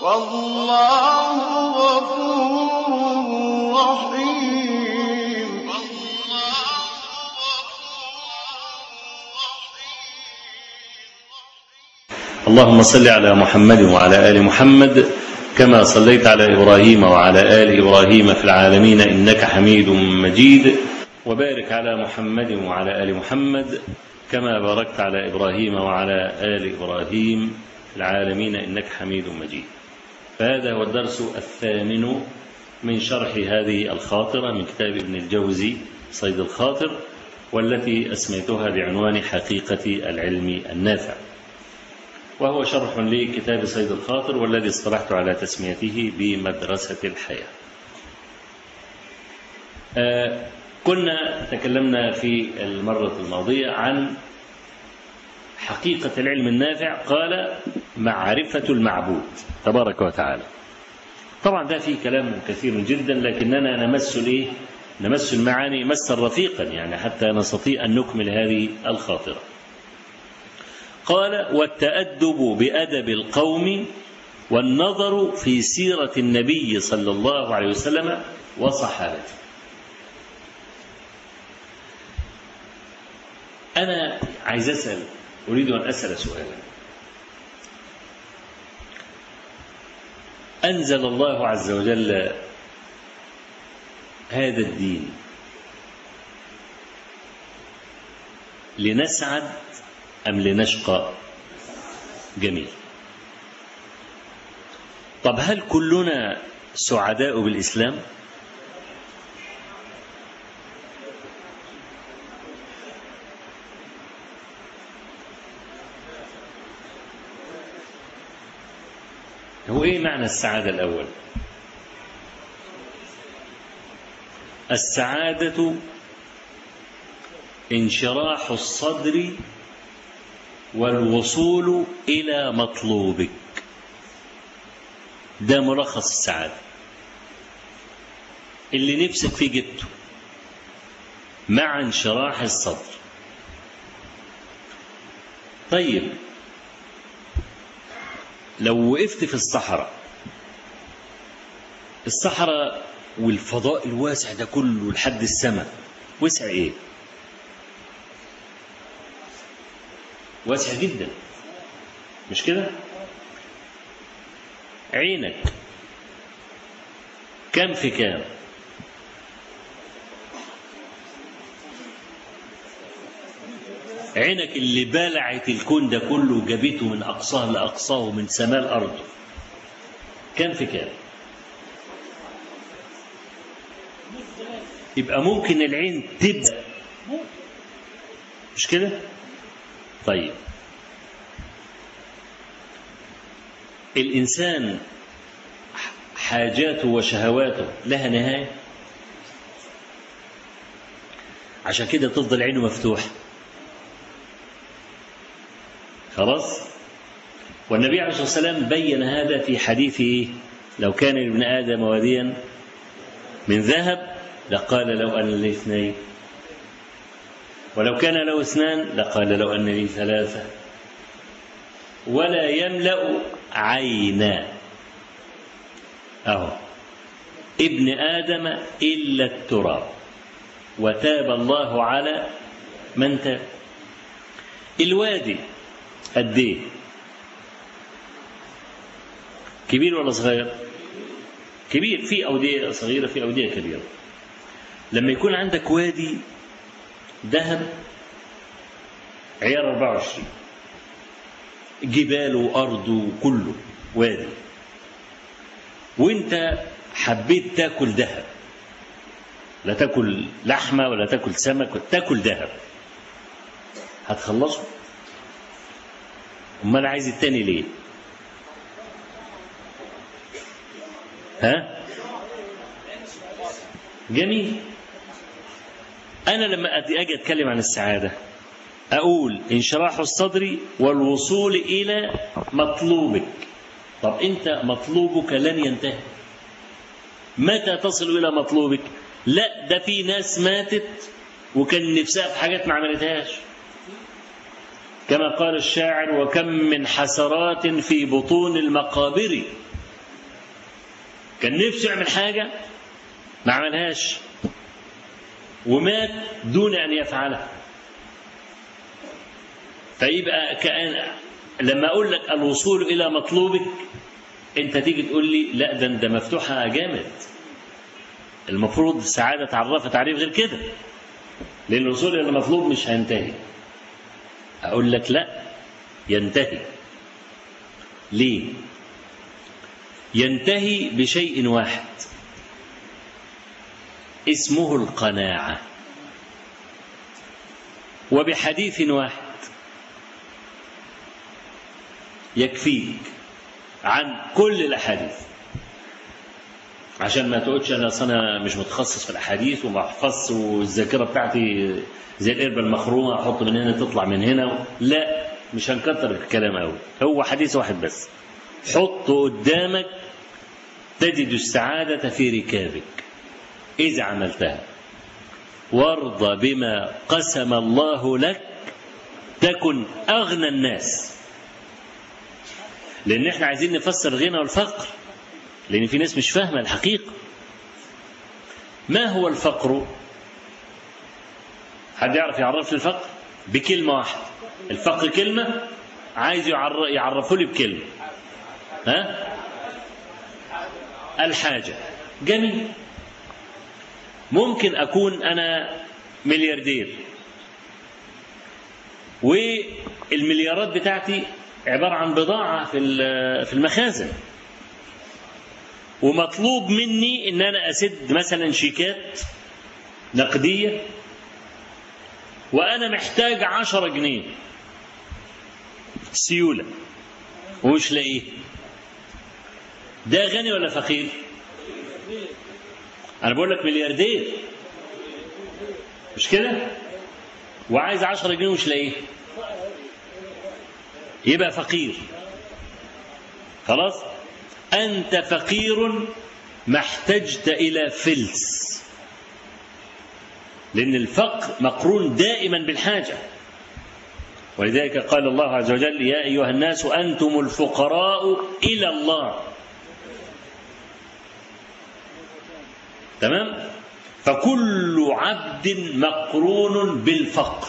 والله غفور رحيم اللهم صل على محمد وعلى آل محمد كما صليت على إبراهيم وعلى آل إبراهيم في العالمين إنك حميد مجيد وبارك على محمد وعلى آل محمد كما باركت على إبراهيم وعلى آل إبراهيم في العالمين إنك حميد مجيد فهذا هو الدرس الثامن من شرح هذه الخاطرة من كتاب ابن الجوزي صيد الخاطر والتي أسميتها بعنوان حقيقة العلم النافع وهو شرح لكتاب صيد الخاطر والذي اصطلحت على تسميته بمدرسة الحياة آه كنا تكلمنا في المرة الماضية عن حقيقة العلم النافع قال معرفة المعبود تبارك وتعالى طبعا ده فيه كلام كثير جدا لكننا نمس الايه نمس المعاني مسا رفيقا يعني حتى نستطيع أن نكمل هذه الخاطرة قال والتأدب بأدب القوم والنظر في سيرة النبي صلى الله عليه وسلم وصحابته أنا عايز أسأل أريد أن أسأل سؤالا أنزل الله عز وجل هذا الدين لنسعد أم لنشقى جميل طب هل كلنا سعداء بالإسلام هو ايه معنى السعادة الأول السعادة انشراح الصدر والوصول إلى مطلوبك ده ملخص السعادة اللي نفسك فيه جبته مع انشراح الصدر طيب لو وقفت في الصحراء الصحراء والفضاء الواسع ده كله لحد السماء وسع ايه واسع جدا مش كده عينك كم في كام عينك اللي بلعت الكون ده كله وجابته من أقصاه لأقصاه ومن سماء الأرض كم في كام يبقى ممكن العين تبدأ مش كده طيب الإنسان حاجاته وشهواته لها نهاية عشان كده تفضل عينه مفتوحه خلاص والنبي عليه الصلاة والسلام بين هذا في حديثه لو كان لابن آدم واديا من ذهب لقال لو أن لي اثنين ولو كان له اثنان لقال لو أن لي ثلاثة ولا يملأ عينا أهو ابن آدم إلا التراب وتاب الله على من تاب الوادي قد ايه كبير ولا صغير كبير في أودية صغيرة في أودية كبيرة لما يكون عندك وادي ذهب عيار 24 جبال وأرض وكله وادي وانت حبيت تاكل ذهب لا تاكل لحمة ولا تاكل سمك تاكل ذهب هتخلصه امال عايز التاني ليه ها جميل انا لما اجي اتكلم عن السعاده اقول انشراح الصدر والوصول الى مطلوبك طب انت مطلوبك لن ينتهي متى تصل الى مطلوبك لا ده في ناس ماتت وكان نفسها في حاجات ما عملتهاش كما قال الشاعر وكم من حسرات في بطون المقابر كان نفسه يعمل حاجة ما عملهاش ومات دون أن يفعلها فيبقى كأن لما أقول لك الوصول إلى مطلوبك أنت تيجي تقول لي لا ده ده مفتوحة جامد المفروض السعادة تعرفها تعريف غير كده لأن الوصول إلى المطلوب مش هينتهي أقول لك لا ينتهي ليه ينتهي بشيء واحد اسمه القناعة وبحديث واحد يكفيك عن كل الأحاديث عشان ما تقولش انا اصل انا مش متخصص في الاحاديث وما احفظش والذاكره بتاعتي زي القربه المخرومه احط من هنا تطلع من هنا لا مش هنكتر الكلام قوي هو حديث واحد بس حطه قدامك تجد السعاده في ركابك اذا عملتها وارضى بما قسم الله لك تكن اغنى الناس لان احنا عايزين نفسر الغنى والفقر لأن في ناس مش فاهمة الحقيقة ما هو الفقر حد يعرف يعرف لي الفقر بكلمة واحدة الفقر كلمة عايز يعرفه لي بكلمة ها الحاجة جميل ممكن أكون أنا ملياردير والمليارات بتاعتي عبارة عن بضاعة في في المخازن ومطلوب مني ان انا اسد مثلا شيكات نقديه وانا محتاج عشرة جنيه سيوله ومش لاقيه ده غني ولا فقير انا بقول لك ملياردير مش كده وعايز عشرة جنيه ومش لاقيه يبقى فقير خلاص أنت فقير ما احتجت إلى فلس لأن الفقر مقرون دائما بالحاجة ولذلك قال الله عز وجل يا أيها الناس أنتم الفقراء إلى الله تمام فكل عبد مقرون بالفقر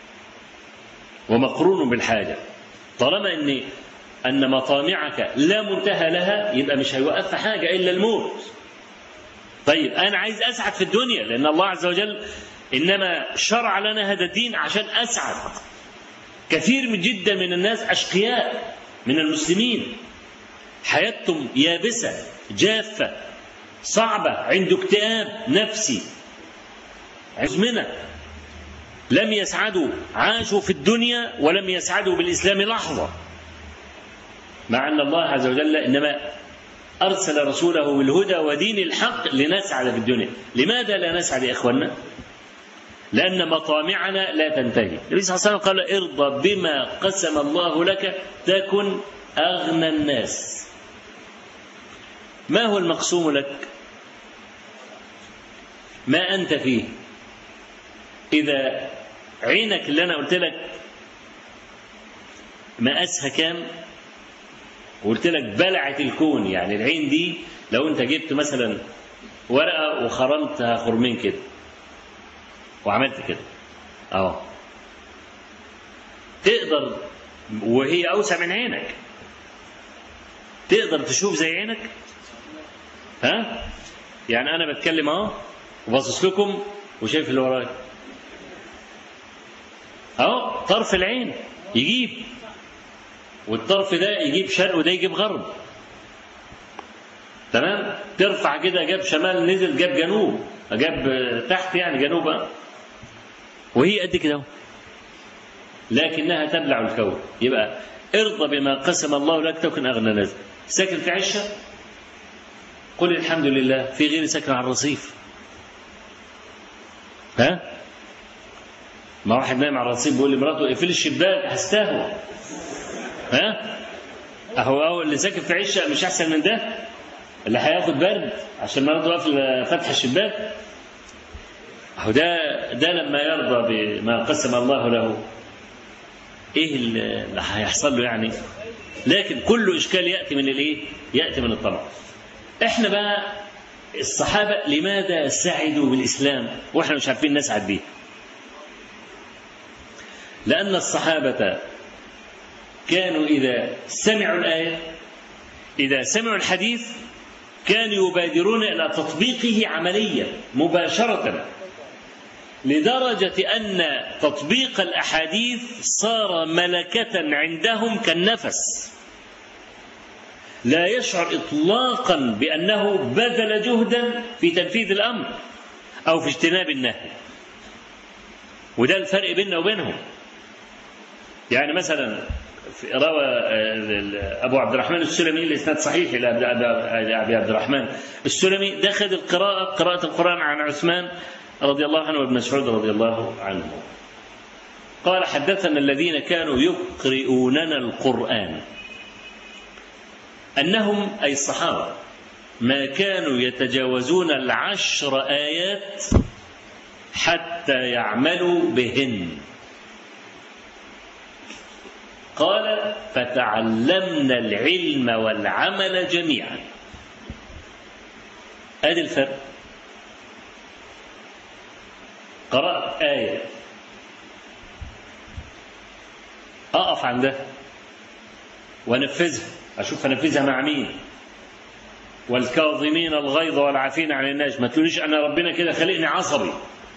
ومقرون بالحاجة طالما أن أن مطامعك لا منتهى لها يبقى مش هيوقف في حاجة إلا الموت طيب أنا عايز أسعد في الدنيا لأن الله عز وجل إنما شرع لنا هذا الدين عشان أسعد كثير من جدا من الناس أشقياء من المسلمين حياتهم يابسة جافة صعبة عنده اكتئاب نفسي مزمنة لم يسعدوا عاشوا في الدنيا ولم يسعدوا بالإسلام لحظة مع أن الله عز وجل إنما أرسل رسوله بالهدى ودين الحق لنسعد في الدنيا لماذا لا نسعد يا إخواننا لأن مطامعنا لا تنتهي النبي صلى الله عليه وسلم قال ارضى بما قسم الله لك تكن أغنى الناس ما هو المقسوم لك ما أنت فيه إذا عينك اللي أنا قلت لك مقاسها كام وقلت لك بلعت الكون يعني العين دي لو انت جبت مثلا ورقه وخرمتها خرمين كده وعملت كده اهو تقدر وهي اوسع من عينك تقدر تشوف زي عينك ها يعني انا بتكلم اهو وباصص لكم وشايف اللي ورايا اهو طرف العين يجيب والطرف ده يجيب شرق وده يجيب غرب تمام ترفع كده جاب شمال نزل جاب جنوب جاب تحت يعني جنوب وهي قد كده لكنها تبلع الكون يبقى ارضى بما قسم الله لك تكن اغنى الناس ساكن في عشه قل الحمد لله في غير ساكن على الرصيف ها ما واحد نايم على الرصيف بيقول لمراته اقفل الشباك هستهوى ها اهو اهو اللي ساكن في عشه مش احسن من ده اللي هياخد برد عشان مرض واقف فتح الشباك اهو ده ده لما يرضى بما قسم الله له ايه اللي هيحصل له يعني لكن كل اشكال ياتي من الايه ياتي من الطمع احنا بقى الصحابة لماذا سعدوا بالإسلام وإحنا مش عارفين نسعد به لأن الصحابة كانوا إذا سمعوا الآية إذا سمعوا الحديث كانوا يبادرون إلى تطبيقه عمليا مباشرة لدرجة أن تطبيق الأحاديث صار ملكة عندهم كالنفس لا يشعر إطلاقا بأنه بذل جهدا في تنفيذ الأمر أو في اجتناب النهي وده الفرق بيننا وبينهم يعني مثلا روى ابو عبد الرحمن السلمي الاسناد صحيح الى ابي عبد الرحمن السلمي دخل القراءه قراءه القران عن عثمان رضي الله عنه وابن مسعود رضي الله عنه قال حدثنا الذين كانوا يقرؤوننا القران انهم اي الصحابه ما كانوا يتجاوزون العشر ايات حتى يعملوا بهن قال فتعلمنا العلم والعمل جميعا ادي الفرق قرات ايه اقف عندها وانفذها اشوف انفذها مع مين والكاظمين الغيظ والعافين عن الناس ما تقوليش انا ربنا كده خلقني عصبي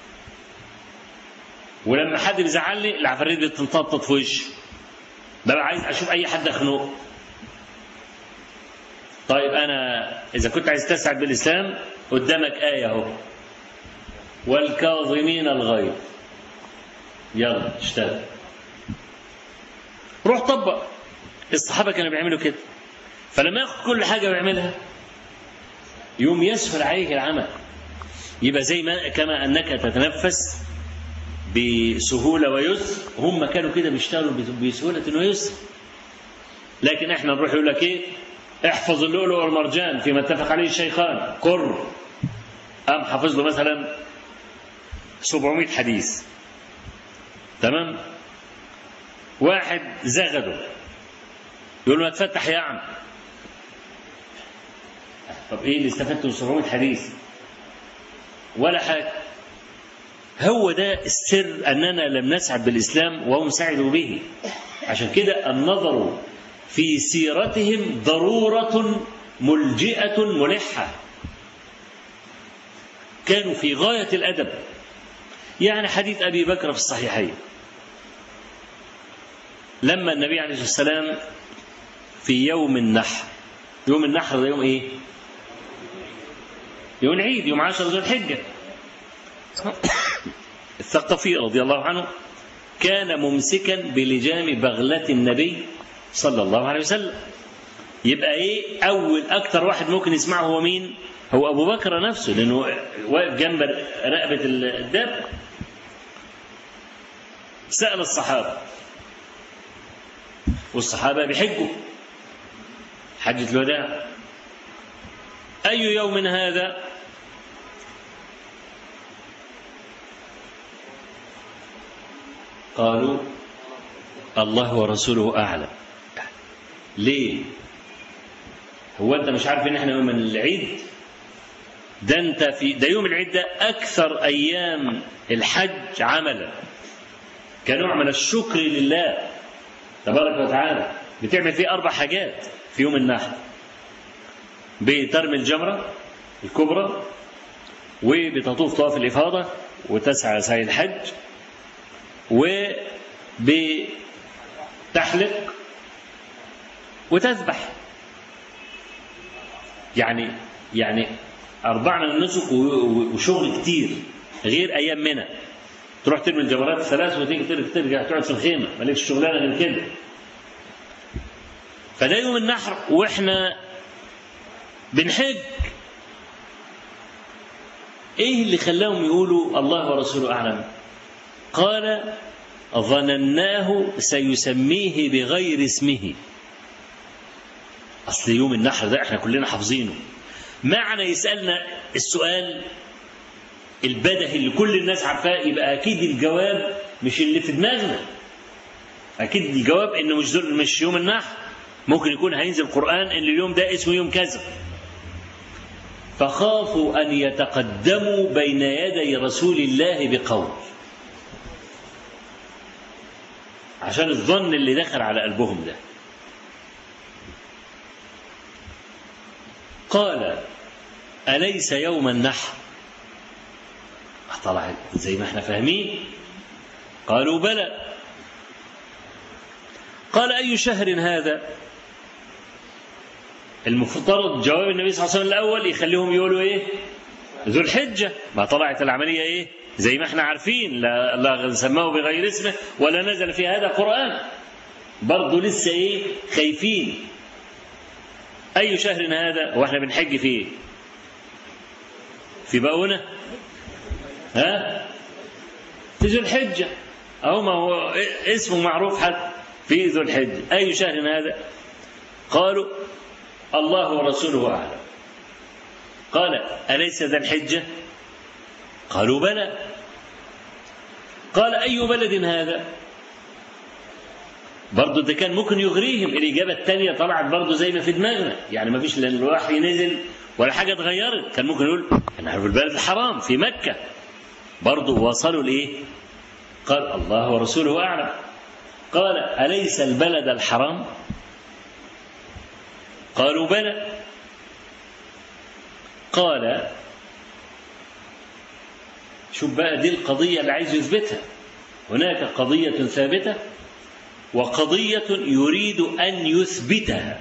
ولما حد بيزعلني العفاريت بتنطط في وشي ببقى عايز اشوف اي حد اخنقه طيب انا اذا كنت عايز تسعد بالاسلام قدامك ايه اهو والكاظمين الغيظ يلا اشتغل روح طبق الصحابه كانوا بيعملوا كده فلما ياخد كل حاجه ويعملها يوم يسهل عليه العمل يبقى زي ما كما انك تتنفس بسهولة ويسر هم كانوا كده بيشتغلوا بسهولة ويسر لكن احنا نروح يقول لك ايه احفظ اللؤلؤ والمرجان فيما اتفق عليه الشيخان قر قام حافظ له مثلا 700 حديث تمام واحد زغده يقول له اتفتح يا عم طب ايه اللي استفدته من 700 حديث ولا حاجه هو ده السر أننا لم نسعد بالإسلام وهم سعدوا به عشان كده النظر في سيرتهم ضرورة ملجئة ملحة كانوا في غاية الأدب يعني حديث أبي بكر في الصحيحين لما النبي عليه الصلاة والسلام في يوم النحر يوم النحر ده يوم إيه؟ يوم العيد يوم عشر ذو الحجة الثقفي رضي الله عنه كان ممسكا بلجام بغلة النبي صلى الله عليه وسلم يبقى ايه اول اكتر واحد ممكن يسمعه هو مين هو ابو بكر نفسه لانه واقف جنب رقبه الداب سال الصحابه والصحابه بيحجوا حجه الوداع اي يوم هذا قالوا الله ورسوله أعلم ليه هو أنت مش عارف إن إحنا يوم العيد ده أنت في ده يوم العيد ده أكثر أيام الحج عملا كنوع من الشكر لله تبارك وتعالى بتعمل فيه أربع حاجات في يوم النحر بترمي الجمرة الكبرى وبتطوف طواف الإفاضة وتسعى سعي الحج وبتحلق وتذبح يعني يعني أربعة من النسك وشغل كتير غير أيام منى تروح ترمي الجمرات الثلاث وتيجي ترجع تقعد في الخيمة مالكش شغلانة غير كده فده يوم النحر واحنا بنحج ايه اللي خلاهم يقولوا الله ورسوله اعلم قال ظنناه سيسميه بغير اسمه اصل يوم النحر ده احنا كلنا حافظينه معنى يسالنا السؤال البدهي اللي كل الناس عارفاه يبقى اكيد الجواب مش اللي في دماغنا اكيد الجواب انه مش مش يوم النحر ممكن يكون هينزل القران ان اليوم ده اسمه يوم كذا فخافوا أن يتقدموا بين يدي رسول الله بقول عشان الظن اللي دخل على قلبهم ده قال أليس يوم النحر طلع زي ما احنا فاهمين قالوا بلى قال أي شهر هذا المفترض جواب النبي صلى الله عليه وسلم الأول يخليهم يقولوا إيه ذو الحجة ما طلعت العملية إيه زي ما احنا عارفين لا, لا سماه بغير اسمه ولا نزل في هذا قرآن برضه لسه إيه خايفين أي شهر هذا واحنا بنحج فيه في بقونة ها في ذو الحجة أو ما هو اسمه معروف حتى في ذو الحجة أي شهر هذا قالوا الله ورسوله أعلم قال أليس ذا الحجة قالوا بلى قال أي بلد هذا برضه ده كان ممكن يغريهم الإجابة الثانية طلعت برضه زي ما في دماغنا يعني ما فيش لأن الوحي نزل ولا حاجة اتغيرت كان ممكن يقول أنا في البلد الحرام في مكة برضه وصلوا لإيه قال الله ورسوله أعلم قال أليس البلد الحرام قالوا بلى قال شوف بقى دي القضية اللي عايز يثبتها هناك قضية ثابتة وقضية يريد أن يثبتها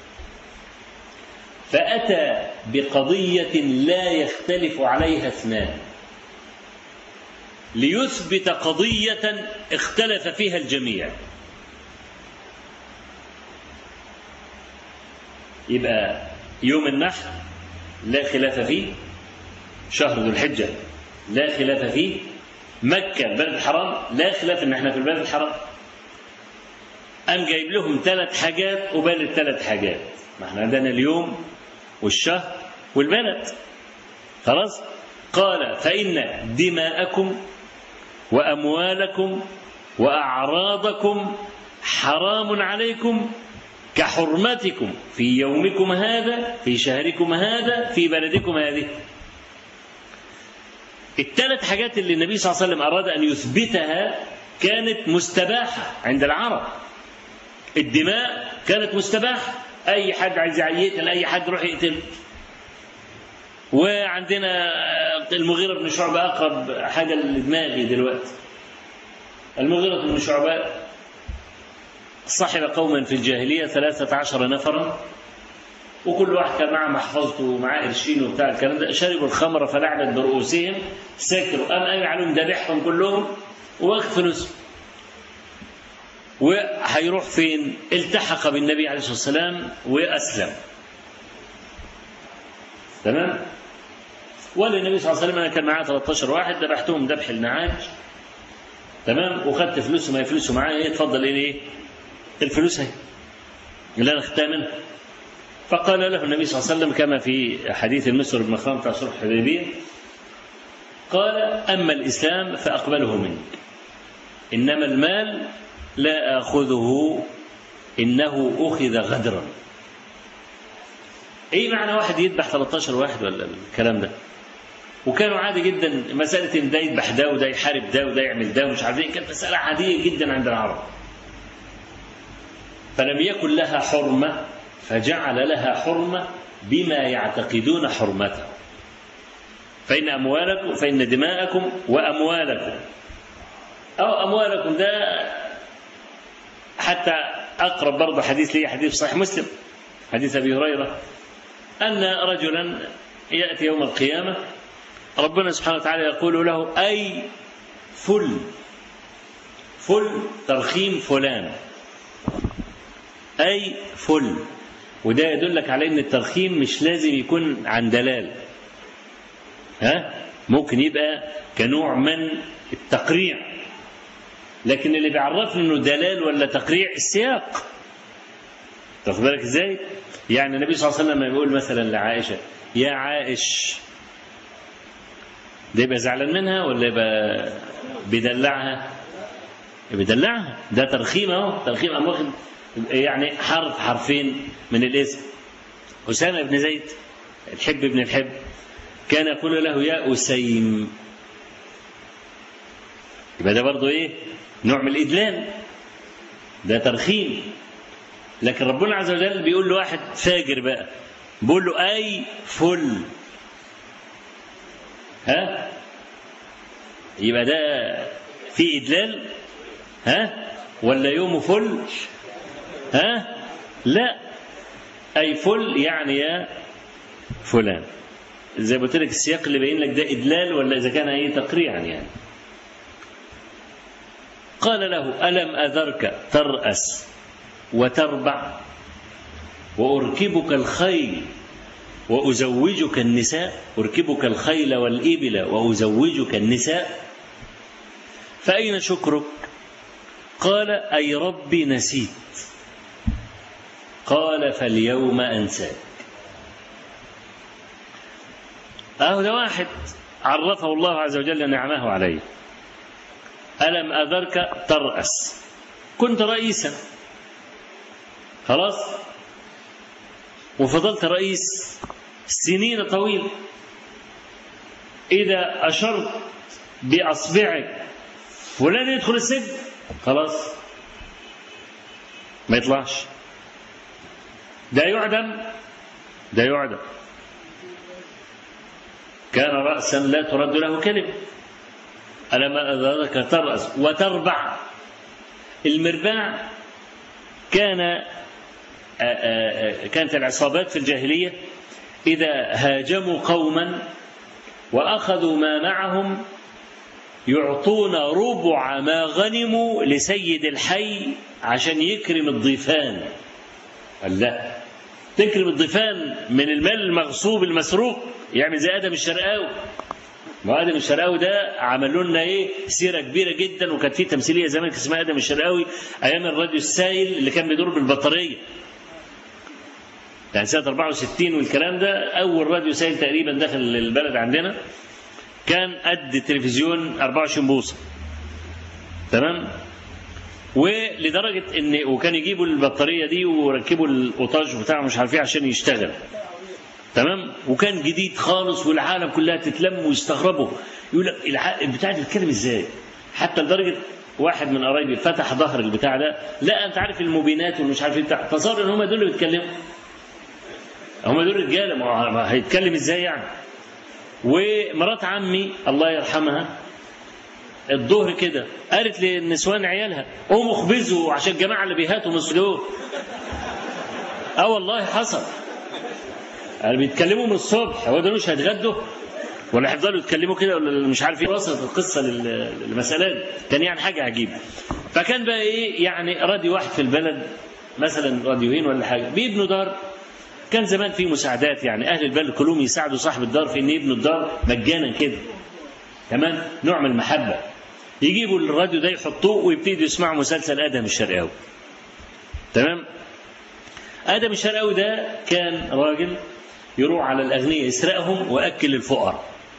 فأتى بقضية لا يختلف عليها اثنان ليثبت قضية اختلف فيها الجميع يبقى يوم النحر لا خلاف فيه شهر ذو الحجة لا خلاف فيه مكة البلد الحرام لا خلاف ان احنا في البلد الحرام قام جايب لهم ثلاث حاجات قبال الثلاث حاجات ما احنا عندنا اليوم والشهر والبلد خلاص قال فإن دماءكم وأموالكم وأعراضكم حرام عليكم كحرمتكم في يومكم هذا في شهركم هذا في بلدكم هذه الثلاث حاجات اللي النبي صلى الله عليه وسلم أراد أن يثبتها كانت مستباحة عند العرب الدماء كانت مستباحة أي حد عايز يقتل أي حد يروح يقتل وعندنا المغيرة بن شعبة أقرب حاجة لدماغي دلوقتي المغيرة بن شعبة صاحب قوما في الجاهلية ثلاثة عشر نفرا وكل واحد كان معاه محفظته ومعاه قرشين وبتاع الكلام ده شربوا الخمر فلعبت برؤوسهم سكروا قام قام عليهم ذبحهم كلهم واخد فلوسهم وهيروح فين؟ التحق بالنبي عليه الصلاه والسلام واسلم. تمام؟ ولا النبي صلى الله عليه وسلم انا كان معاه 13 واحد ذبحتهم ذبح النعاج. تمام؟ وخدت فلوسهم هي فلوسه معايا ايه اتفضل ايه؟ الفلوس اهي. اللي انا اخدتها منه. فقال له النبي صلى الله عليه وسلم كما في حديث المسور بن مخرم بتاع صلح الحديبيه قال اما الاسلام فاقبله منك. انما المال لا آخذه إنه أخذ غدرا إيه معنى واحد يذبح 13 واحد ولا الكلام ده وكانوا عادي جدا مسألة إن ده يذبح ده وده يحارب ده وده يعمل ده ومش عارف إيه كانت مسألة عادية جدا عند العرب فلم يكن لها حرمة فجعل لها حرمة بما يعتقدون حرمته فإن أموالكم فإن دماءكم وأموالكم أو أموالكم ده حتى أقرب برضه حديث لي حديث صحيح مسلم حديث أبي هريرة أن رجلا يأتي يوم القيامة ربنا سبحانه وتعالى يقول له أي فل فل ترخيم فلان أي فل وده يدلك على أن الترخيم مش لازم يكون عن دلال ها ممكن يبقى كنوع من التقريع لكن اللي بيعرفني انه دلال ولا تقريع السياق تاخد بالك ازاي يعني النبي صلى الله عليه وسلم لما يقول مثلا لعائشه يا عائش ده يبقى زعلان منها ولا يبقى بيدلعها بيدلعها ده ترخيم اهو ترخيم قام واخد يعني حرف حرفين من الاسم أسامة بن زيد الحب ابن الحب كان يقول له يا أسيم يبقى ده برضه إيه نوع من الإدلال ده ترخيم لكن ربنا عز وجل بيقول له واحد فاجر بقى بيقول له أي فل ها يبقى ده في إدلال ها ولا يوم فل ها لا أي فل يعني يا فلان زي ما قلت لك السياق اللي باين لك ده إدلال ولا إذا كان أي تقريعا يعني قال له ألم أذرك ترأس وتربع وأركبك الخيل وأزوجك النساء أركبك الخيل والإبل وأزوجك النساء فأين شكرك قال أي ربي نسيت قال فاليوم أنساك أهو ده واحد عرفه الله عز وجل نعمه عليه ألم أذرك ترأس كنت رئيسا خلاص وفضلت رئيس سنين طويلة إذا أشرت بأصبعك فلان يدخل السجن خلاص ما يطلعش ده يعدم ده يعدم كان رأسا لا ترد له كلمة ألم أذرك ترأس وتربع المرباع كان كانت العصابات في الجاهلية إذا هاجموا قوما وأخذوا ما معهم يعطون ربع ما غنموا لسيد الحي عشان يكرم الضيفان قال لا تكرم الضيفان من المال المغصوب المسروق يعمل زي ادم الشرقاوي ما ادم الشرقاوي ده عملوا لنا ايه سيره كبيره جدا وكانت في تمثيليه زمان كان اسمها ادم الشرقاوي ايام الراديو السائل اللي كان بيدور بالبطاريه يعني سنه 64 والكلام ده اول راديو سائل تقريبا دخل البلد عندنا كان قد التلفزيون 24 بوصه تمام ولدرجه ان وكان يجيبوا البطاريه دي وركبوا القطاج بتاعه مش عارف ايه عشان يشتغل تمام وكان جديد خالص والعالم كلها تتلم ويستغربوا يقول لك البتاع ده بيتكلم ازاي حتى لدرجه واحد من قرايبي فتح ظهر البتاع ده لا انت عارف المبينات ومش عارف ايه بتاع فصار ان هم دول اللي بيتكلموا هم دول رجاله ما هيتكلم ازاي يعني ومرات عمي الله يرحمها الظهر كده قالت للنسوان عيالها قوموا اخبزوا عشان الجماعه اللي بيهاتوا من الصدور اه والله حصل يعني بيتكلموا من الصبح هو دول مش هيتغدوا ولا هيفضلوا يتكلموا كده ولا مش عارف ايه وصلت القصه للمساله دي كان يعني حاجه عجيبه فكان بقى ايه يعني راديو واحد في البلد مثلا راديوين ولا حاجه بيبنوا دار كان زمان في مساعدات يعني اهل البلد كلهم يساعدوا صاحب الدار في ان يبنوا الدار مجانا كده تمام نوع من المحبه يجيبوا الراديو ده يحطوه ويبتدوا يسمعوا مسلسل ادم الشرقاوي تمام ادم الشرقاوي ده كان راجل يروح على الاغنياء يسرقهم واكل الفقراء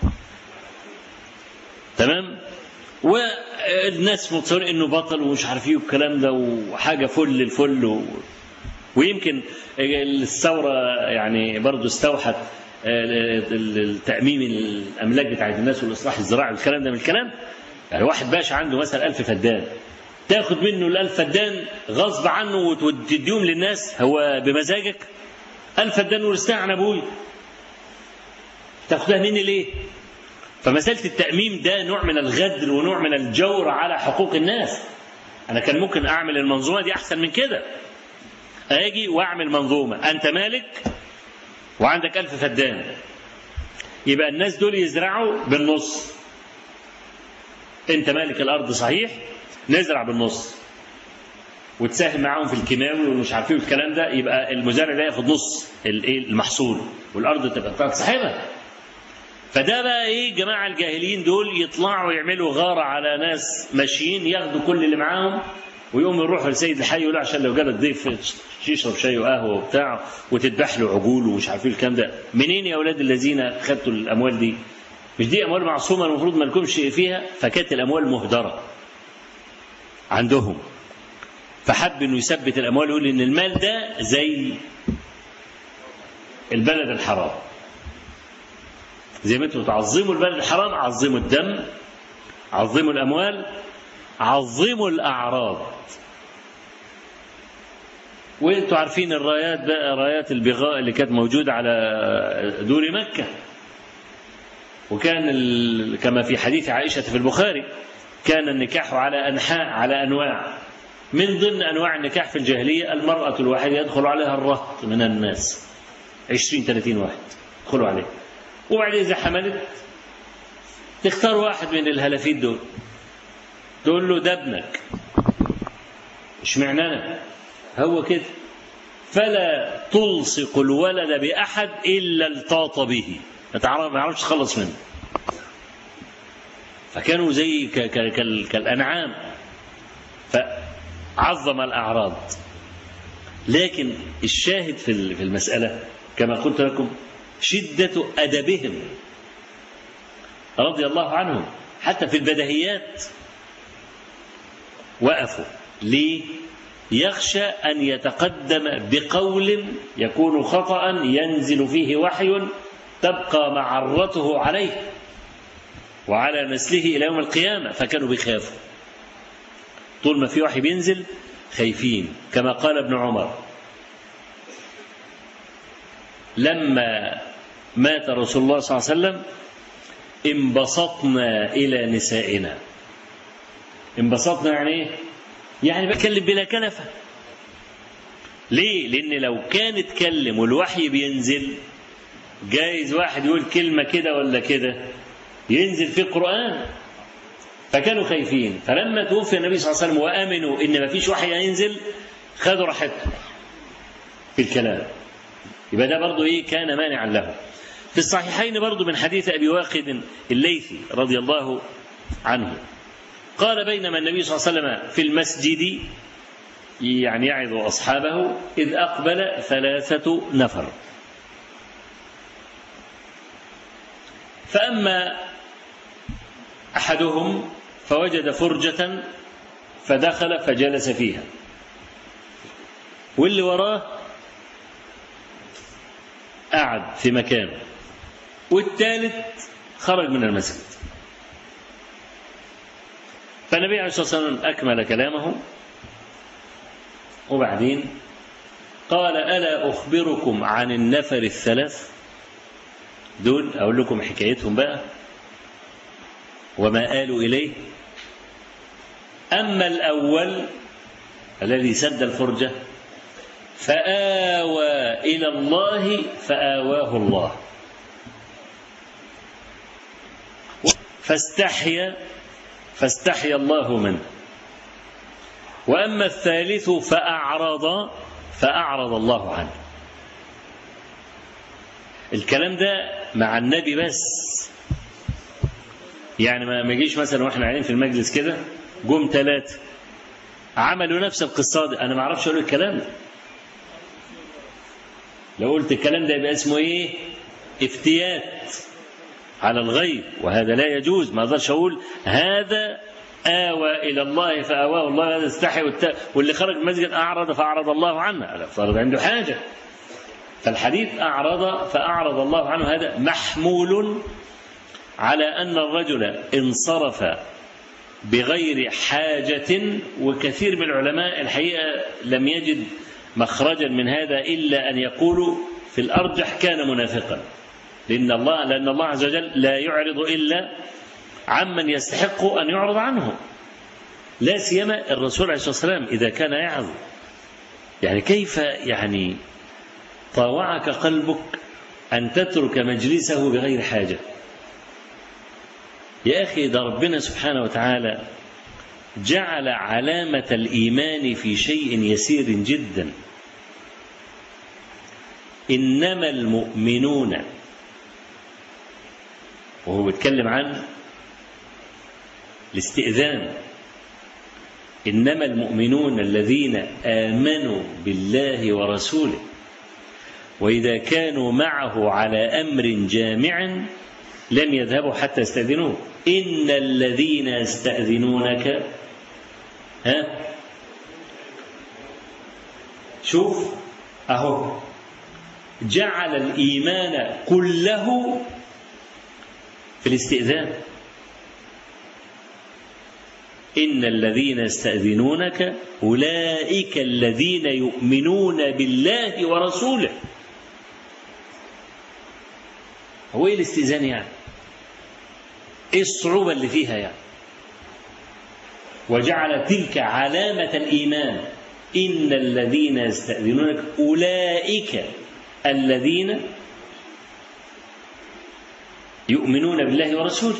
تمام والناس متصورين انه بطل ومش عارف ايه والكلام ده وحاجه فل الفل و... ويمكن الثوره يعني برضه استوحت التأميم الأملاك بتاعت الناس والإصلاح الزراعي والكلام ده من الكلام يعني واحد باشا عنده مثلا ألف فدان تاخد منه الألف فدان غصب عنه وتديهم للناس هو بمزاجك ألف فدان ورثتها عن أبوي تاخدها مني ليه؟ فمسألة التأميم ده نوع من الغدر ونوع من الجور على حقوق الناس أنا كان ممكن أعمل المنظومة دي أحسن من كده أجي وأعمل منظومة أنت مالك وعندك ألف فدان يبقى الناس دول يزرعوا بالنص أنت مالك الأرض صحيح نزرع بالنص وتساهم معاهم في الكيماوي ومش عارف ايه والكلام ده يبقى المزارع ده ياخد نص الايه المحصول والارض تبقى بتاعت صاحبها فده بقى ايه جماعه الجاهليين دول يطلعوا يعملوا غاره على ناس ماشيين ياخدوا كل اللي معاهم ويقوموا يروحوا لسيد الحي يقولوا عشان لو جالك ضيف يشرب شاي وقهوه وبتاع وتذبح له عجول ومش عارفين الكلام ده منين يا اولاد الذين خدتوا الاموال دي مش دي اموال معصومه المفروض ما لكمش فيها فكانت الاموال مهدره عندهم فحب انه يثبت الاموال يقول ان المال ده زي البلد الحرام زي ما انتم تعظموا البلد الحرام عظموا الدم عظموا الاموال عظموا الاعراض وانتم عارفين الرايات بقى رايات البغاء اللي كانت موجوده على دور مكه وكان ال... كما في حديث عائشه في البخاري كان النكاح على انحاء على انواع من ضمن انواع النكاح في الجاهليه المراه الواحده يدخل عليها الرهط من الناس 20 30 واحد يدخلوا عليه وبعدين اذا حملت تختار واحد من الهلافيت دول تقول له ده ابنك اشمعنى انا هو كده فلا تلصق الولد باحد الا التاط به ما تعرف ما يعرفش تخلص منه فكانوا زي ك- ك- كال- كالانعام فعظم الاعراض لكن الشاهد في ال- في المساله كما قلت لكم شده ادبهم رضي الله عنهم حتى في البدهيات وقفوا ليه يخشى ان يتقدم بقول يكون خطا ينزل فيه وحي تبقى معرته عليه وعلى نسله الى يوم القيامه فكانوا بيخافوا طول ما في وحي بينزل خايفين كما قال ابن عمر لما مات رسول الله صلى الله عليه وسلم انبسطنا الى نسائنا انبسطنا يعني ايه يعني بتكلم بلا كلفه ليه لان لو كان اتكلم والوحي بينزل جايز واحد يقول كلمه كده ولا كده ينزل في القران فكانوا خايفين فلما توفي النبي صلى الله عليه وسلم وامنوا ان ما فيش وحي هينزل خدوا راحتهم في الكلام يبقى ده برضه ايه كان مانعا له في الصحيحين برضه من حديث ابي واقد الليثي رضي الله عنه قال بينما النبي صلى الله عليه وسلم في المسجد يعني يعظ اصحابه اذ اقبل ثلاثه نفر فاما احدهم فوجد فرجه فدخل فجلس فيها واللي وراه قعد في مكانه والثالث خرج من المسجد فالنبي عليه الصلاه والسلام اكمل كلامه وبعدين قال الا اخبركم عن النفر الثلاث دول اقول لكم حكايتهم بقى وما آلوا اليه اما الاول الذي سد الفرجه فآوى إلى الله فآواه الله فاستحيا فاستحيا الله منه وأما الثالث فأعرض فأعرض الله عنه الكلام ده مع النبي بس يعني ما يجيش مثلا واحنا قاعدين في المجلس كده جم ثلاثة عملوا نفس القصة دي أنا ما أعرفش أقول الكلام ده لو قلت الكلام ده يبقى اسمه ايه افتيات على الغيب وهذا لا يجوز ما اقدرش اقول هذا آوى إلى الله فآواه الله هذا استحي والت... واللي خرج من المسجد أعرض فأعرض الله عنه هذا فرض عنده حاجة فالحديث أعرض فأعرض الله عنه هذا محمول على أن الرجل انصرف بغير حاجة وكثير من العلماء الحقيقة لم يجد مخرجا من هذا إلا أن يقولوا في الأرجح كان منافقا لأن الله لأن الله عز وجل لا يعرض إلا عمن يستحق أن يعرض عنه لا سيما الرسول عليه الصلاة والسلام إذا كان يعظ يعني كيف يعني طاوعك قلبك أن تترك مجلسه بغير حاجة يا أخي ده ربنا سبحانه وتعالى جعل علامة الإيمان في شيء يسير جدا إنما المؤمنون وهو بيتكلم عن الاستئذان إنما المؤمنون الذين آمنوا بالله ورسوله وإذا كانوا معه على أمر جامع لم يذهبوا حتى يستأذنوه إن الذين يستأذنونك ها شوف أهو جعل الإيمان كله في الاستئذان إن الذين يستأذنونك أولئك الذين يؤمنون بالله ورسوله هو إيه الاستئذان يعني؟ إيه الصعوبة اللي فيها يعني؟ وجعل تلك علامة الإيمان إن الذين يستأذنونك أولئك الذين يؤمنون بالله ورسوله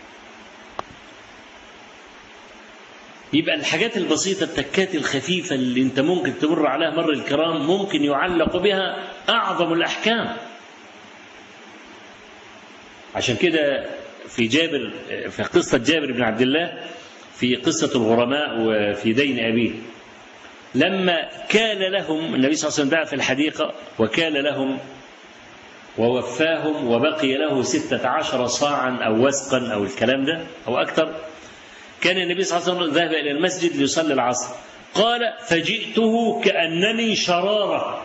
يبقى الحاجات البسيطة التكات الخفيفة اللي انت ممكن تمر عليها مر الكرام ممكن يعلق بها أعظم الأحكام عشان كده في جابر في قصة جابر بن عبد الله في قصة الغرماء وفي دين أبيه لما كال لهم النبي صلى الله عليه وسلم دعا في الحديقة وكال لهم ووفاهم وبقي له ستة عشر صاعا أو وسقا أو الكلام ده أو أكثر كان النبي صلى الله عليه وسلم ذهب إلى المسجد ليصلي العصر قال فجئته كأنني شرارة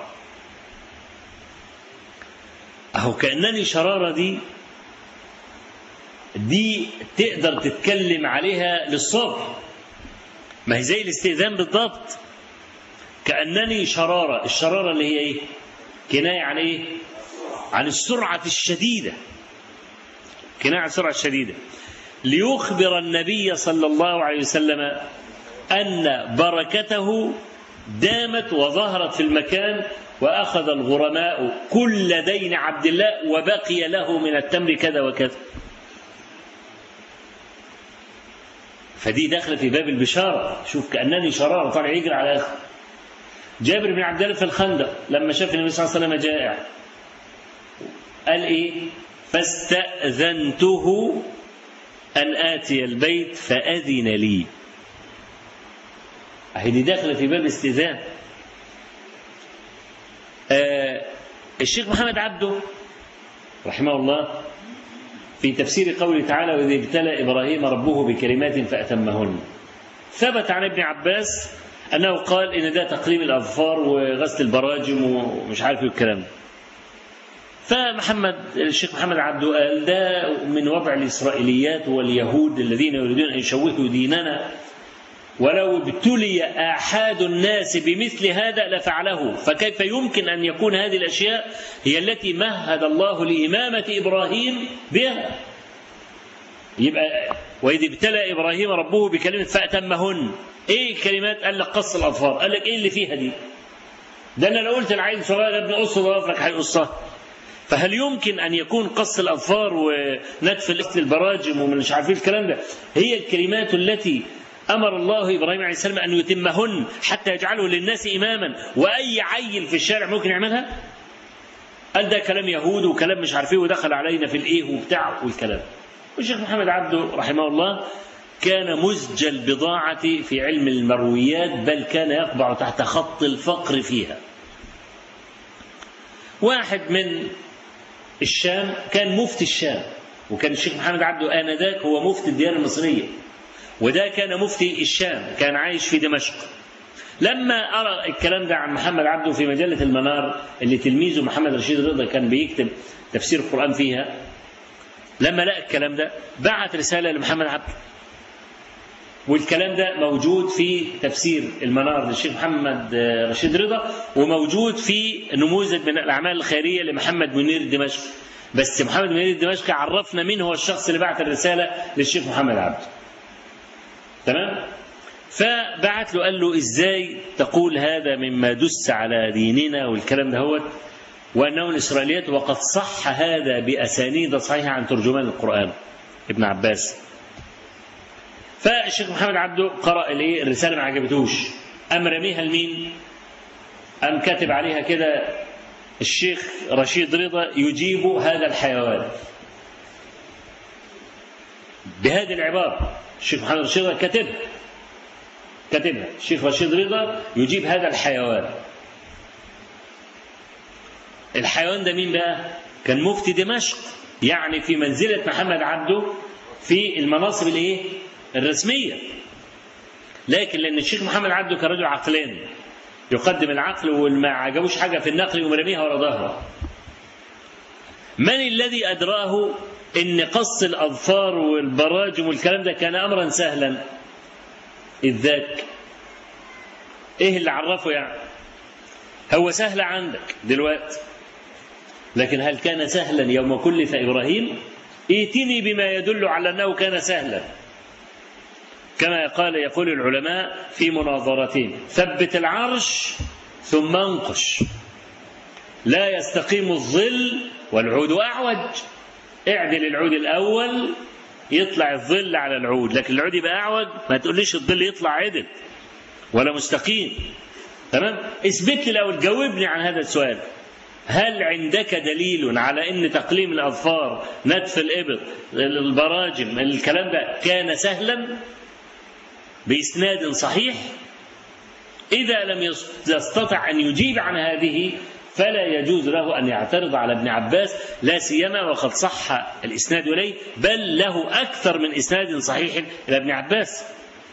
أهو كأنني شرارة دي دي تقدر تتكلم عليها للصبح ما هي زي الاستئذان بالضبط كأنني شرارة الشرارة اللي هي ايه كناية عن ايه عن السرعة الشديدة كناية عن السرعة الشديدة ليخبر النبي صلى الله عليه وسلم أن بركته دامت وظهرت في المكان وأخذ الغرماء كل دين عبد الله وبقي له من التمر كذا وكذا فدي داخله في باب البشاره شوف كانني شراره طالع يجري على اخر جابر بن عبد الله في الخندق لما شاف النبي صلى الله عليه وسلم جائع قال ايه فاستاذنته ان اتي البيت فاذن لي اهي دي داخله في باب استئذان آه الشيخ محمد عبده رحمه الله في تفسير قوله تعالى وإذ ابتلى إبراهيم ربه بكلمات فأتمهن ثبت عن ابن عباس أنه قال إن ده تقليم الأظفار وغسل البراجم ومش عارف الكلام ده فمحمد الشيخ محمد عبده قال ده من وضع الإسرائيليات واليهود الذين يريدون أن يشوهوا ديننا ولو ابتلي آحاد الناس بمثل هذا لفعله فكيف يمكن أن يكون هذه الأشياء هي التي مهد الله لإمامة إبراهيم بها يبقى وإذ ابتلى إبراهيم ربه بكلمة فأتمهن إيه الكلمات قال لك قص الأظفار قال لك إيه اللي فيها دي ده أنا لو قلت العيل صغير ابن قص ظفرك هيقصها فهل يمكن أن يكون قص الأظفار ونتف البراجم ومش عارفين الكلام ده هي الكلمات التي أمر الله إبراهيم عليه السلام أن يتمهن حتى يجعله للناس إماما وأي عيل في الشارع ممكن يعملها قال ده كلام يهود وكلام مش عارفين ودخل علينا في الإيه وبتاع والكلام والشيخ محمد عبده رحمه الله كان مزج البضاعة في علم المرويات بل كان يقبع تحت خط الفقر فيها واحد من الشام كان مفتي الشام وكان الشيخ محمد عبده آنذاك هو مفتي الديار المصرية وده كان مفتي الشام كان عايش في دمشق لما أرى الكلام ده عن محمد عبده في مجلة المنار اللي تلميذه محمد رشيد رضا كان بيكتب تفسير القرآن فيها لما لقى الكلام ده بعت رسالة لمحمد عبده والكلام ده موجود في تفسير المنار للشيخ محمد رشيد رضا وموجود في نموذج من الأعمال الخيرية لمحمد منير دمشق بس محمد منير دمشق عرفنا مين هو الشخص اللي بعت الرسالة للشيخ محمد عبده تمام فبعت له قال له ازاي تقول هذا مما دس على ديننا والكلام ده هو وانه الاسرائيليات وقد صح هذا باسانيد صحيحه عن ترجمان القران ابن عباس فالشيخ محمد عبده قرأ الايه الرساله ما عجبتوش قام رميها لمين؟ قام كاتب عليها كده الشيخ رشيد رضا يجيب هذا الحيوان بهذه العباره الشيخ محمد رشيد رضا كاتبها كاتبها الشيخ رشيد رضا يجيب هذا الحيوان الحيوان ده مين بقى كان مفتي دمشق يعني في منزلة محمد عبده في المناصب الايه الرسمية لكن لأن الشيخ محمد عبده كان رجل عقلاني يقدم العقل وما عجبوش حاجة في النقل يقوم رميها ورا ظهره من الذي أدراه إن قص الأظفار والبراجم والكلام ده كان أمرا سهلا إذ ذاك إيه اللي عرفه يعني هو سهل عندك دلوقتي لكن هل كان سهلا يوم كلف إبراهيم ائتني بما يدل على أنه كان سهلا كما قال يقول العلماء في مناظرتين ثبت العرش ثم انقش لا يستقيم الظل والعود أعوج اعدل العود الأول يطلع الظل على العود لكن العود يبقى أعوج ما تقوليش الظل يطلع عدل ولا مستقيم تمام اثبت لي الأول جاوبني عن هذا السؤال هل عندك دليل على ان تقليم الاظفار نتف الابط البراجم الكلام ده كان سهلا باسناد صحيح اذا لم يستطع ان يجيب عن هذه فلا يجوز له ان يعترض على ابن عباس لا سيما وقد صح الاسناد اليه بل له اكثر من اسناد صحيح الى ابن عباس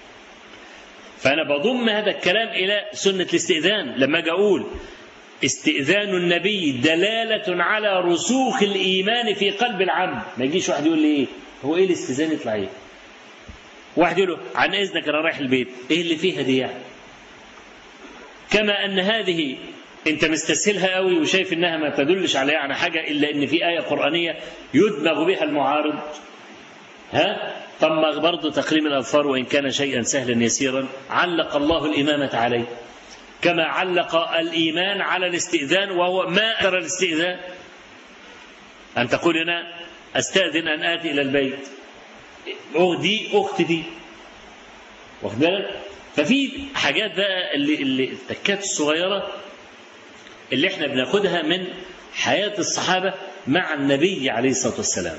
فانا بضم هذا الكلام الى سنه الاستئذان لما اجي اقول استئذان النبي دلالة على رسوخ الإيمان في قلب العبد ما يجيش واحد يقول لي إيه هو إيه الاستئذان يطلع إيه واحد يقول له عن إذنك أنا رايح البيت إيه اللي فيها دي يعني كما أن هذه أنت مستسهلها قوي وشايف إنها ما تدلش على يعني حاجة إلا إن في آية قرآنية يدمغ بها المعارض ها طب برضه تقريم الأظفار وإن كان شيئا سهلا يسيرا علق الله الإمامة عليه كما علق الإيمان على الاستئذان وهو ما أثر الاستئذان أن تقول أنا أستأذن أن آتي إلى البيت دي أخت دي واخد بالك ففي حاجات بقى اللي اللي التكات الصغيرة اللي احنا بناخدها من حياة الصحابة مع النبي عليه الصلاة والسلام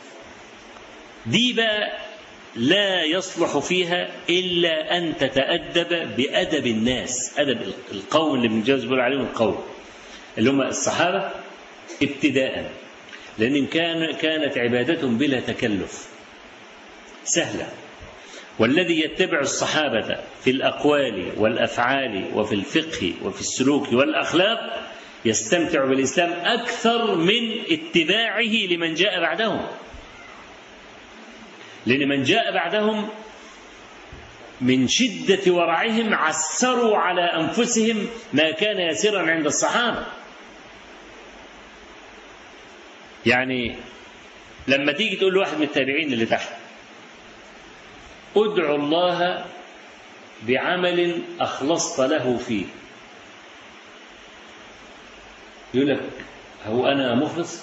دي بقى لا يصلح فيها إلا أن تتأدب بأدب الناس أدب القوم اللي بنجاز بيقول عليهم القوم اللي هم الصحابة ابتداء لأن كان كانت عبادتهم بلا تكلف سهلة والذي يتبع الصحابة في الأقوال والأفعال وفي الفقه وفي السلوك والأخلاق يستمتع بالإسلام أكثر من اتباعه لمن جاء بعدهم لأن من جاء بعدهم من شدة ورعهم عسروا على أنفسهم ما كان يسيرا عند الصحابة يعني لما تيجي تقول لواحد من التابعين اللي تحت ادعو الله بعمل أخلصت له فيه يقول لك هو أنا مخلص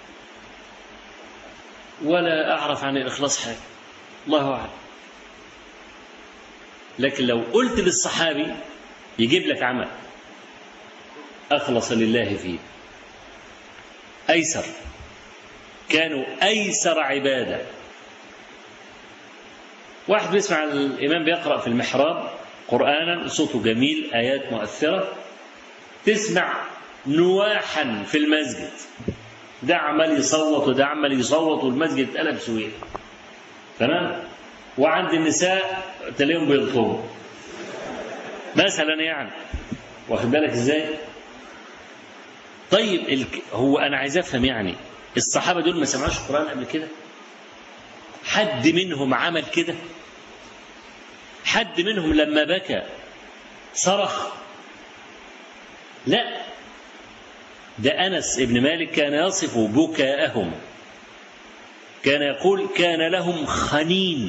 ولا أعرف عن الإخلاص حاجة الله أعلم لكن لو قلت للصحابي يجيب لك عمل أخلص لله فيه أيسر كانوا أيسر عبادة واحد بيسمع الإمام بيقرأ في المحراب قرآنا صوته جميل آيات مؤثرة تسمع نواحا في المسجد ده عمال يصوت وده عمال يصوت والمسجد اتقلب سويق تمام وعند النساء تلاقيهم بيلطموا مثلا يعني واخد بالك ازاي طيب الك... هو انا عايز افهم يعني الصحابه دول ما سمعوش القران قبل كده حد منهم عمل كده حد منهم لما بكى صرخ لا ده انس ابن مالك كان يصف بكاءهم كان يقول كان لهم خنين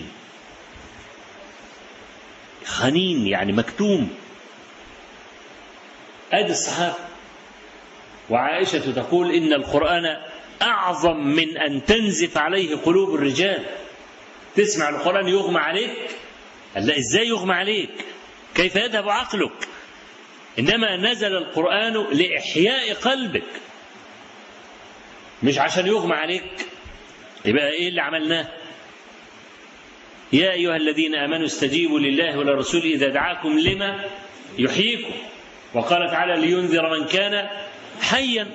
خنين يعني مكتوم ادي الصحابه وعائشه تقول ان القران اعظم من ان تنزف عليه قلوب الرجال تسمع القران يغمى عليك قال لا ازاي يغمى عليك كيف يذهب عقلك انما نزل القران لاحياء قلبك مش عشان يغمى عليك يبقى ايه اللي عملناه يا ايها الذين امنوا استجيبوا لله وللرسول اذا دعاكم لما يحييكم وقال تعالى لينذر من كان حيا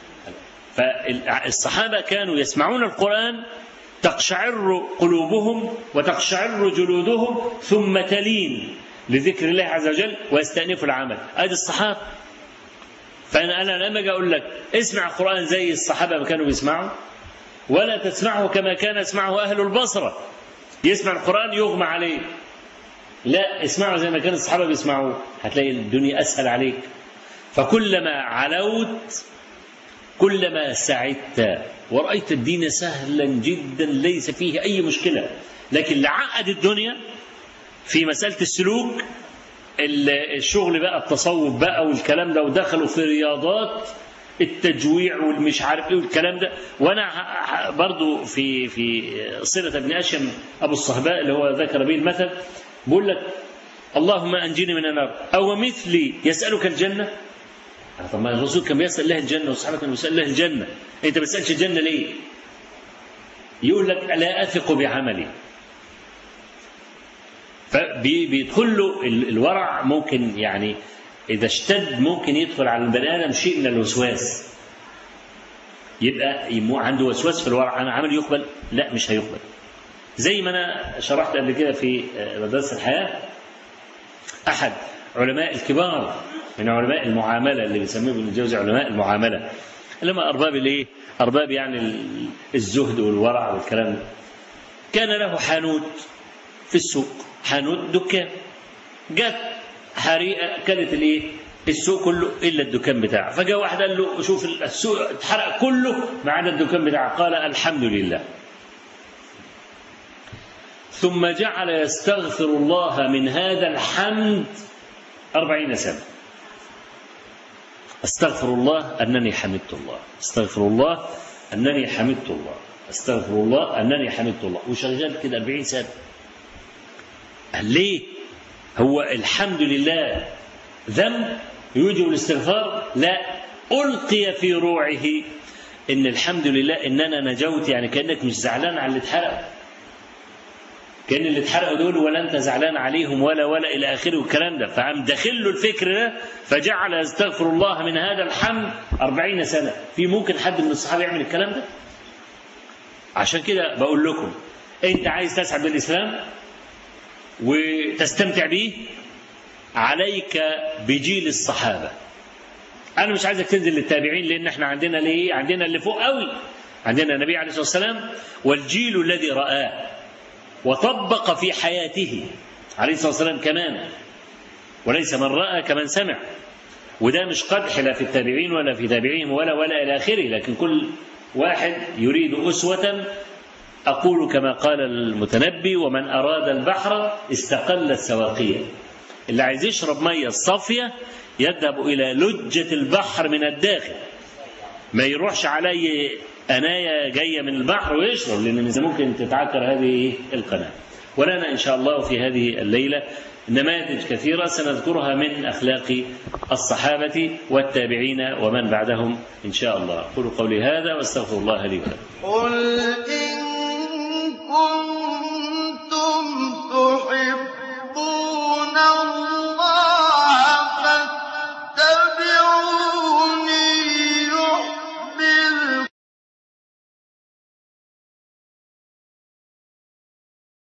فالصحابه كانوا يسمعون القران تقشعر قلوبهم وتقشعر جلودهم ثم تلين لذكر الله عز وجل ويستأنفوا العمل ادي الصحابه فانا انا لما اجي اقول لك اسمع القران زي الصحابه ما كانوا بيسمعوا ولا تسمعه كما كان يسمعه اهل البصره يسمع القران يغمى عليه لا اسمعه زي ما كان الصحابه بيسمعوه هتلاقي الدنيا اسهل عليك فكلما علوت كلما سعدت ورأيت الدين سهلا جدا ليس فيه أي مشكلة لكن اللي عقد الدنيا في مسألة السلوك الشغل بقى التصوف بقى والكلام ده ودخلوا في رياضات التجويع والمش عارف ايه والكلام ده وانا برضو في في صله ابن اشم ابو الصهباء اللي هو ذكر به المثل بقول لك اللهم انجني من النار او مثلي يسالك الجنه طب ما الرسول كان بيسال الله الجنه والصحابه كانوا بيسالوا الله الجنه انت ما بتسالش الجنه ليه؟ يقول لك لا اثق بعملي فبيدخل له الورع ممكن يعني إذا اشتد ممكن يدخل على البني آدم شيء من الوسواس يبقى عنده وسواس في الورع أنا عمل يقبل لا مش هيقبل زي ما أنا شرحت قبل كده في مدرسة الحياة أحد علماء الكبار من علماء المعاملة اللي بيسميه ابن الجوزي علماء المعاملة اللي هم أرباب الإيه؟ أرباب يعني الزهد والورع والكلام ده كان له حانوت في السوق حانوت دكان جت حريقه كانت الايه؟ السوق كله الا الدكان بتاعه فجاء واحد قال له شوف السوق اتحرق كله ما عدا الدكان بتاعه قال الحمد لله ثم جعل يستغفر الله من هذا الحمد أربعين سنة أستغفر الله أنني حمدت الله أستغفر الله أنني حمدت الله أستغفر الله أنني حمدت الله وشغال كده أربعين سنة ليه هو الحمد لله ذنب يوجب الاستغفار لا ألقي في روعه إن الحمد لله إن أنا نجوت يعني كأنك مش زعلان على اللي اتحرق كان اللي اتحرقوا دول ولا انت زعلان عليهم ولا ولا الى اخره والكلام ده فقام داخل له الفكر ده فجعل يستغفر الله من هذا الحمد أربعين سنه في ممكن حد من الصحابه يعمل الكلام ده عشان كده بقول لكم انت عايز تسعد بالاسلام وتستمتع به عليك بجيل الصحابة أنا مش عايزك تنزل للتابعين لأن احنا عندنا ليه؟ عندنا اللي فوق قوي عندنا النبي عليه الصلاة والسلام والجيل الذي رآه وطبق في حياته عليه الصلاة والسلام كمان وليس من رأى كمن سمع وده مش قدح لا في التابعين ولا في تابعيهم ولا ولا إلى آخره لكن كل واحد يريد أسوة أقول كما قال المتنبي ومن أراد البحر استقلت سواقيه اللي عايز يشرب مية صافية يذهب إلى لجة البحر من الداخل ما يروحش علي أنايا جاية من البحر ويشرب لأن ممكن تتعكر هذه القناة ولنا إن شاء الله في هذه الليلة نماذج كثيرة سنذكرها من أخلاق الصحابة والتابعين ومن بعدهم إن شاء الله أقول قولي هذا واستغفر الله لي ولكم قل إن كنتم